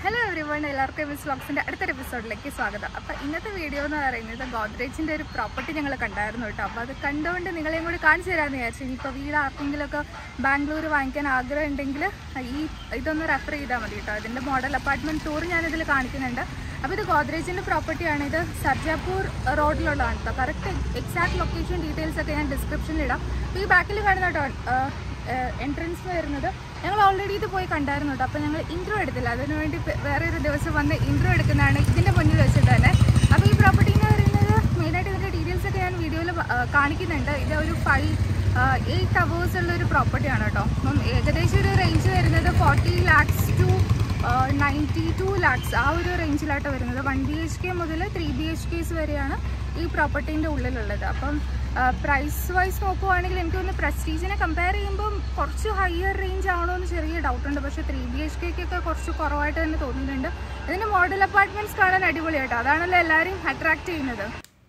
hello everyone എല്ലാവർക്കും miss വ്ളോഗ്സിൻ്റെ അടുത്തൊരു എപ്പിസോഡിലേക്ക് സ്വാഗതം അപ്പോൾ ഇന്നത്തെ വീഡിയോ എന്ന് പറയുന്നത് ഗോദ്രേജിൻ്റെ ഒരു പ്രോപ്പർട്ടി ഞങ്ങൾ കണ്ടായിരുന്നു കേട്ടോ അപ്പോൾ അത് കണ്ടുകൊണ്ട് നിങ്ങളെയും കൂടി കാണിച്ചു തരാമെന്ന് വിചാരിച്ചു ഇനിയിപ്പോൾ വീട് ആർക്കെങ്കിലുമൊക്കെ ബാംഗ്ലൂർ വാങ്ങിക്കാൻ ആഗ്രഹം ഉണ്ടെങ്കിൽ ഈ ഇതൊന്ന് റെഫർ ചെയ്താൽ മതി കേട്ടോ ഇതിൻ്റെ മോഡൽ അപ്പാർട്ട്മെൻറ്റ് ടൂർ ഞാനിതിൽ കാണിക്കുന്നുണ്ട് അപ്പോൾ ഇത് ഗോദ്രേജിൻ്റെ പ്രോപ്പർട്ടിയാണ് ഇത് സർജാപൂർ റോഡിലുള്ളതാണ് കേട്ടോ കറക്റ്റ് എക്സാക്ട് ലൊക്കേഷൻ ഡീറ്റെയിൽസ് ഒക്കെ ഞാൻ ഡിസ്ക്രിപ്ഷനിൽ ഇടാം അപ്പോൾ ഈ ബാക്കിൽ കാണുന്ന കേട്ടോ എൻട്രൻസ് വരുന്നത് ഞങ്ങൾ ഓൾറെഡി ഇത് പോയി കണ്ടായിരുന്നു കേട്ടോ അപ്പോൾ ഞങ്ങൾ ഇൻട്രോ എടുത്തില്ല അതിനു വേണ്ടി പെ- വേറെ ഒരു ദിവസം വന്ന് ഇൻട്രോ എടുക്കുന്നതാണ് ഇതിൻ്റെ മുന്നിൽ വെച്ചിട്ട് തന്നെ അപ്പോൾ ഈ പ്രോപ്പർട്ടി എന്ന് പറയുന്നത് മെയിനായിട്ട് ഇതിൻ്റെ ഡീറ്റെയിൽസ് ഒക്കെ ഞാൻ വീഡിയോയിൽ കാണിക്കുന്നുണ്ട് ഇത് ഒരു ഫൈവ് എയ്റ്റ് അവേഴ്സ് ഉള്ള ഒരു പ്രോപ്പർട്ടിയാണ് കേട്ടോ അപ്പം ഏകദേശം ഒരു റേഞ്ച് വരുന്നത് forty lakhs to ninety two lakhs ആ ഒരു റേഞ്ചിലാട്ടോ വരുന്നത് വൺ ബി എച്ച് കെ മുതൽ ത്രീ ബി എച്ച് കെസ് വരെയാണ് ഈ പ്രോപ്പർട്ടീൻ്റെ ഉള്ളിലുള്ളത് അപ്പം പ്രൈസ് വൈസ് നോക്കുവാണെങ്കിൽ എനിക്ക് തോന്നുന്നു പ്രസ്റ്റീജിനെ കമ്പയർ ചെയ്യുമ്പോൾ കുറച്ച് ഹയർ റേഞ്ച് ആണോ എന്ന് ചെറിയ ഡൗട്ട് ഉണ്ട് പക്ഷേ ത്രീ ബി എച്ച് കെക്കൊക്കെ കുറച്ച് കുറവായിട്ട് തന്നെ തോന്നുന്നുണ്ട് ഇതിൻ്റെ മോഡൽ അപ്പാർട്ട്മെൻറ്റ്സ് കാണാൻ അടിപൊളിയാട്ടോ അതാണല്ലോ എല്ലാവരും അട്രാക്ട് ചെയ്യുന്നത്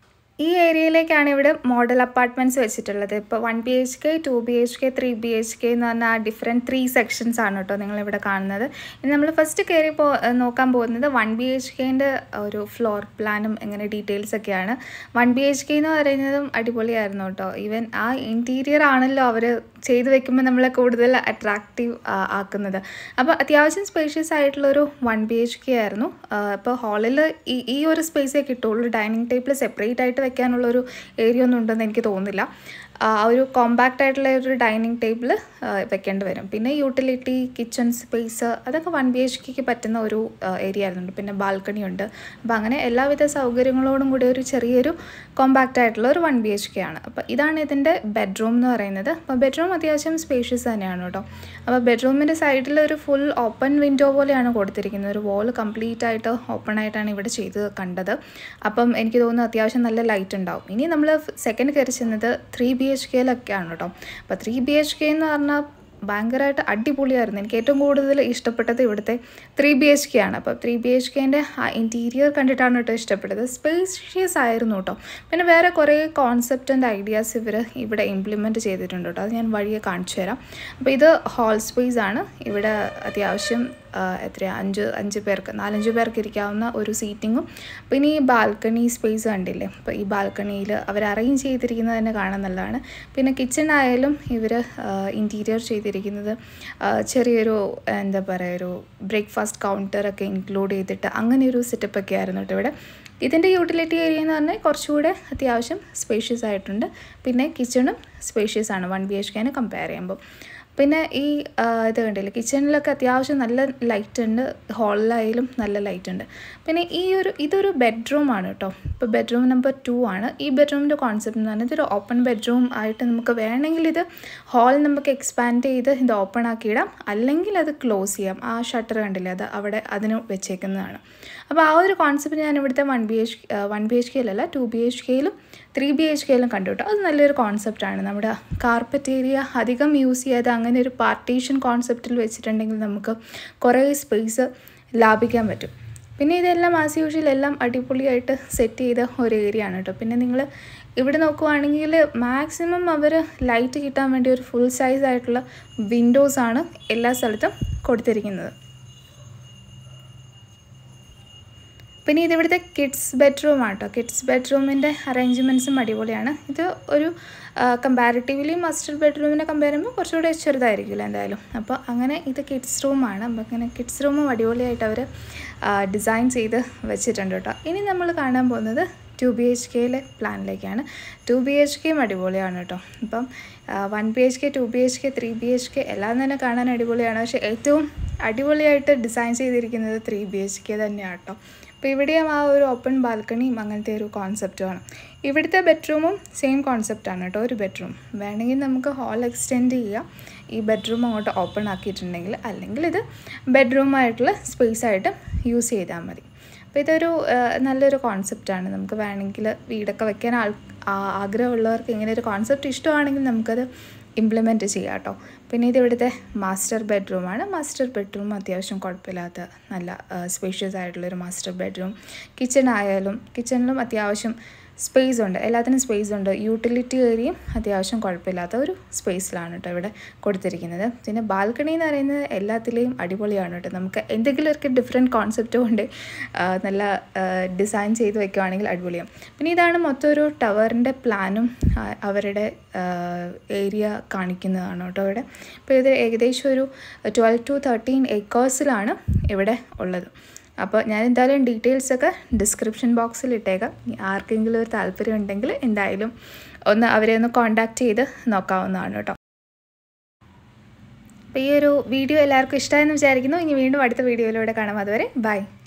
ഈ ഏരിയയിലേക്കാണ് ഇവിടെ മോഡൽ അപ്പാർട്ട്മെൻറ്റ്സ് വെച്ചിട്ടുള്ളത് ഇപ്പോൾ one B H K two B H K three B H K എന്ന് പറഞ്ഞാൽ ഡിഫറെൻറ്റ് ത്രീ സെക്ഷൻസ് ആണ് കേട്ടോ നിങ്ങളിവിടെ കാണുന്നത് ഇനി നമ്മൾ ഫസ്റ്റ് കയറി പോ നോക്കാൻ പോകുന്നത് വൺ ബി എച്ച് കെൻ്റെ ഒരു ഫ്ലോർ പ്ലാനും എങ്ങനെ ഡീറ്റെയിൽസ് ഒക്കെയാണ് വൺ ബി എച്ച് കെ എന്ന് പറയുന്നതും അടിപൊളിയായിരുന്നു കേട്ടോ ഈവൻ ആ ഇൻറ്റീരിയർ ആണല്ലോ അവർ ചെയ്ത് വെക്കുമ്പോൾ നമ്മളെ കൂടുതൽ അട്രാക്റ്റീവ് ആക്കുന്നത് അപ്പോൾ അത്യാവശ്യം സ്പേഷ്യസ് ആയിട്ടുള്ളൊരു വൺ ബി എച്ച് കെ ആയിരുന്നു ഇപ്പോൾ ഹാളിൽ ഈ ഈ ഒരു സ്പേസേ കിട്ടുള്ളൂ ഡൈനിങ് ടേബിൾ സെപ്പറേറ്റ് ആയിട്ട് വെക്കാനുള്ളൊരു ഏരിയ ഒന്നും ഉണ്ടെന്ന് എനിക്ക് തോന്നുന്നില്ല ആ ഒരു കോമ്പാക്റ്റ് ആയിട്ടുള്ള ഒരു ഡൈനിങ് ടേബിൾ വെക്കേണ്ടി വരും പിന്നെ യൂട്ടിലിറ്റി കിച്ചൺ സ്പേസ് അതൊക്കെ വൺ ബി എച്ച് കെക്ക് പറ്റുന്ന ഒരു ഏരിയ ആയിരുന്നു പിന്നെ ബാൽക്കണി ഉണ്ട് അപ്പോൾ അങ്ങനെ എല്ലാവിധ സൗകര്യങ്ങളോടും കൂടി ഒരു ചെറിയൊരു കോമ്പാക്റ്റ് ആയിട്ടുള്ള ഒരു വൺ ബി എച്ച് കെ ആണ് അപ്പോൾ ഇതാണ് ഇതിൻ്റെ ബെഡ്റൂം എന്ന് പറയുന്നത് അപ്പോൾ ബെഡ്റൂം അത്യാവശ്യം സ്പേഷ്യസ് തന്നെയാണ് കേട്ടോ അപ്പോൾ ബെഡ്റൂമിൻ്റെ സൈഡിൽ ഒരു ഫുൾ ഓപ്പൺ വിൻഡോ പോലെയാണ് കൊടുത്തിരിക്കുന്നത് ഒരു വോൾ കംപ്ലീറ്റ് ആയിട്ട് ഓപ്പൺ ആയിട്ടാണ് ഇവിടെ ചെയ്ത് കണ്ടത് അപ്പം എനിക്ക് തോന്നുന്നു അത്യാവശ്യം നല്ല ലൈറ്റ് ഉണ്ടാവും ഇനി നമ്മൾ സെക്കൻഡ് കയറി ചെന്നത് ത്രീ ബി എച്ച് കെയിലൊക്കെയാണ് കേട്ടോ അപ്പോൾ ത്രീ ബി എച്ച് കെ എന്ന് പറഞ്ഞാൽ ഭയങ്കരമായിട്ട് അടിപൊളിയായിരുന്നു എനിക്ക് ഏറ്റവും കൂടുതൽ ഇഷ്ടപ്പെട്ടത് ഇവിടുത്തെ ത്രീ ബി എച്ച് കെ ആണ് അപ്പോൾ ത്രീ ബി എച്ച് കെൻ്റെ ആ ഇൻറ്റീരിയർ കണ്ടിട്ടാണ് കേട്ടോ ഇഷ്ടപ്പെട്ടത് സ്പേഷ്യസ് ആയിരുന്നു കേട്ടോ പിന്നെ വേറെ കുറേ കോൺസെപ്റ്റ് ആൻഡ് ഐഡിയാസ് ഇവർ ഇവിടെ ഇംപ്ലിമെൻറ്റ് ചെയ്തിട്ടുണ്ട് കേട്ടോ അത് ഞാൻ വഴിയെ കാണിച്ചു തരാം അപ്പോൾ ഇത് ഹാൾ സ്പേസ് ആണ് ഇവിടെ അത്യാവശ്യം എത്രയാ അഞ്ച് അഞ്ച് പേർക്ക് നാലഞ്ച് പേർക്ക് ഇരിക്കാവുന്ന ഒരു സീറ്റിങ്ങും പിന്നെ ഈ ബാൽക്കണി സ്പേസ് കണ്ടില്ലേ അപ്പോൾ ഈ ബാൽക്കണിയിൽ അവർ അറേഞ്ച് ചെയ്തിരിക്കുന്നത് തന്നെ കാണാൻ നല്ലതാണ് പിന്നെ കിച്ചൺ ആയാലും ഇവർ ഇൻറ്റീരിയർ ചെയ്തിരിക്കുന്നത് ആ, ചെറിയൊരു എന്താ പറയുക ഒരു ബ്രേക്ക്ഫാസ്റ്റ് കൗണ്ടറൊക്കെ ഇൻക്ലൂഡ് ചെയ്തിട്ട് അങ്ങനെ ഒരു സെറ്റപ്പ് ഒക്കെ ആയിരുന്നു കേട്ടോ ഇവിടെ ഇതിൻ്റെ യൂട്ടിലിറ്റി ഏരിയ എന്ന് പറഞ്ഞാൽ കുറച്ചുകൂടെ അത്യാവശ്യം സ്പേഷ്യസ് ആയിട്ടുണ്ട് പിന്നെ കിച്ചണും സ്പേഷ്യസ് ആണ് വൺ ബി എച്ച് കെനെ കമ്പയർ ചെയ്യുമ്പോൾ പിന്നെ ഈ ആ, ഇത് കണ്ടില്ലേ കിച്ചണിലൊക്കെ അത്യാവശ്യം നല്ല ലൈറ്റ് ഉണ്ട് ഹാളിലായാലും നല്ല ലൈറ്റ് ഉണ്ട് പിന്നെ ഈ ഒരു ഇതൊരു ബെഡ്റൂമാണ് കേട്ടോ ഇപ്പോൾ ബെഡ്റൂം നമ്പർ ടു ആണ് ഈ ബെഡ്റൂമിൻ്റെ കോൺസെപ്റ്റ് എന്ന് പറഞ്ഞാൽ ഇതൊരു ഓപ്പൺ ബെഡ്റൂം ആയിട്ട് നമുക്ക് വേണമെങ്കിൽ ഇത് ഹാൾ നമുക്ക് എക്സ്പാൻഡ് ചെയ്ത് ഇത് ഓപ്പൺ ആക്കിയിടാം അല്ലെങ്കിൽ അത് ക്ലോസ് ചെയ്യാം ആ ഷട്ടർ കണ്ടില്ലേ അത് അവിടെ അതിന് വെച്ചേക്കുന്നതാണ് അപ്പോൾ ആ ഒരു കോൺസെപ്റ്റ് ഞാൻ ഇവിടുത്തെ one B H one B H കെയിലല്ല ടു ബി എച്ച് കെയിലും ത്രീ ബി എച്ച് കെയിലും കണ്ടു കേട്ടോ അത് നല്ലൊരു കോൺസെപ്റ്റാണ് നമ്മുടെ കാർപ്പറ്റ് ഏരിയ അധികം യൂസ് ചെയ്യാതെ അങ്ങനെ ഒരു പാർട്ടീഷൻ കോൺസെപ്റ്റിൽ വെച്ചിട്ടുണ്ടെങ്കിൽ നമുക്ക് കുറേ സ്പേസ് ലാഭിക്കാൻ പറ്റും പിന്നെ ഇതെല്ലാം ആസ് യൂഷ്വൽ എല്ലാം അടിപൊളിയായിട്ട് സെറ്റ് ചെയ്ത ഒരു ഏരിയ ആണ് കേട്ടോ പിന്നെ നിങ്ങൾ ഇവിടെ നോക്കുവാണെങ്കിൽ മാക്സിമം അവർ ലൈറ്റ് കിട്ടാൻ വേണ്ടി ഒരു ഫുൾ സൈസ് ആയിട്ടുള്ള വിൻഡോസാണ് എല്ലാ സ്ഥലത്തും കൊടുത്തിരിക്കുന്നത് പിന്നെ ഇത് ഇവിടുത്തെ കിഡ്സ് ബെഡ്റൂം ആട്ടോ കിഡ്സ് ബെഡ്റൂമിൻ്റെ അറേഞ്ച്മെൻറ്റ്സും അടിപൊളിയാണ് ഇത് ഒരു കമ്പാരിറ്റീവ്ലി മാസ്റ്റർ ബെഡ്റൂമിനെ കമ്പയർ ചെയ്യുമ്പോൾ കുറച്ചുകൂടെ ചെറുതായിരിക്കില്ല എന്തായാലും അപ്പോൾ അങ്ങനെ ഇത് കിഡ്സ് റൂമാണ് അപ്പോൾ ഇങ്ങനെ കിഡ്സ് റൂമും അടിപൊളിയായിട്ട് അവർ ഡിസൈൻ ചെയ്ത് വെച്ചിട്ടുണ്ട് കേട്ടോ ഇനി നമ്മൾ കാണാൻ പോകുന്നത് ടു ബി എച്ച് കെയിലെ പ്ലാനിലേക്കാണ് ടു ബി എച്ച് കെയും അടിപൊളിയാണ് കേട്ടോ അപ്പം one B H K two B H K three B H K എല്ലാം തന്നെ കാണാൻ അടിപൊളിയാണ് പക്ഷേ ഏറ്റവും അടിപൊളിയായിട്ട് ഡിസൈൻ ചെയ്തിരിക്കുന്നത് ത്രീ ബി എച്ച് കെ തന്നെയാണ് കേട്ടോ അപ്പോൾ ഇവിടെയും ആ ഒരു ഓപ്പൺ ബാൽക്കണിയും അങ്ങനത്തെ ഒരു കോൺസെപ്റ്റുമാണ് ഇവിടുത്തെ ബെഡ്റൂമും സെയിം കോൺസെപ്റ്റാണ് കേട്ടോ ഒരു ബെഡ്റൂം വേണമെങ്കിൽ നമുക്ക് ഹാൾ എക്സ്റ്റെൻഡ് ചെയ്യാം ഈ ബെഡ്റൂം അങ്ങോട്ട് ഓപ്പൺ ആക്കിയിട്ടുണ്ടെങ്കിൽ അല്ലെങ്കിൽ ഇത് ബെഡ്റൂമായിട്ടുള്ള സ്പേസ് ആയിട്ട് യൂസ് ചെയ്താൽ മതി അപ്പോൾ ഇതൊരു ആ, നല്ലൊരു കോൺസെപ്റ്റാണ് നമുക്ക് വേണമെങ്കിൽ വീടൊക്കെ വെക്കാൻ ആൾ ആ- ആഗ്രഹമുള്ളവർക്ക് ഇങ്ങനെ ഒരു കോൺസെപ്റ്റ് ഇഷ്ടമാണെങ്കിൽ നമുക്കത് ഇംപ്ലിമെൻറ്റ് ചെയ്യാം കേട്ടോ പിന്നെ ഇത് ഇവിടുത്തെ മാസ്റ്റർ ബെഡ്റൂമാണ് മാസ്റ്റർ ബെഡ്റൂം അത്യാവശ്യം കുഴപ്പമില്ലാത്ത നല്ല സ്പേഷ്യസ് ആയിട്ടുള്ളൊരു മാസ്റ്റർ ബെഡ്റൂം കിച്ചൺ ആയാലും കിച്ചണിലും അത്യാവശ്യം സ്പേസ് ഉണ്ട് എല്ലാത്തിനും സ്പേസ് ഉണ്ട് യൂട്ടിലിറ്റി ഏരിയയും അത്യാവശ്യം കുഴപ്പമില്ലാത്ത ഒരു സ്പേസിലാണ് കേട്ടോ ഇവിടെ കൊടുത്തിരിക്കുന്നത് പിന്നെ ബാൽക്കണി എന്ന് പറയുന്നത് എല്ലാത്തിലെയും അടിപൊളിയാണ് കേട്ടോ നമുക്ക് എന്തെങ്കിലുമൊക്കെ ഡിഫറെൻറ്റ് കോൺസെപ്റ്റ് കൊണ്ട് ആ, നല്ല ഡിസൈൻ ചെയ്ത് വെക്കുകയാണെങ്കിൽ അടിപൊളിയാണ് പിന്നെ ഇതാണ് മൊത്തം ഒരു ടവറിൻ്റെ പ്ലാനും ആ, അവരുടെ ഏരിയ കാണിക്കുന്നതാണ് കേട്ടോ ഇവിടെ ഇപ്പോൾ ഇത് ഏകദേശം ഒരു ട്വൽവ് ടു തേർട്ടീൻ ഏക്കേഴ്സിലാണ് ഇവിടെ ഉള്ളത് അപ്പോൾ ഞാൻ എന്തായാലും ഡീറ്റെയിൽസ് ഒക്കെ ഡിസ്ക്രിപ്ഷൻ ബോക്സിൽ ഇട്ടേക്കാം ഇനി ആർക്കെങ്കിലും ഒരു താല്പര്യം ഉണ്ടെങ്കിൽ എന്തായാലും ഒന്ന് അവരെ ഒന്ന് കോണ്ടാക്ട് ചെയ്ത് നോക്കാവുന്നതാണ് കേട്ടോ അപ്പോൾ ഈ ഒരു വീഡിയോ എല്ലാവർക്കും ഇഷ്ടമായെന്ന് വിചാരിക്കുന്നു ഇനി വീണ്ടും അടുത്ത വീഡിയോയിലൂടെ കാണാം അതുവരെ ബൈ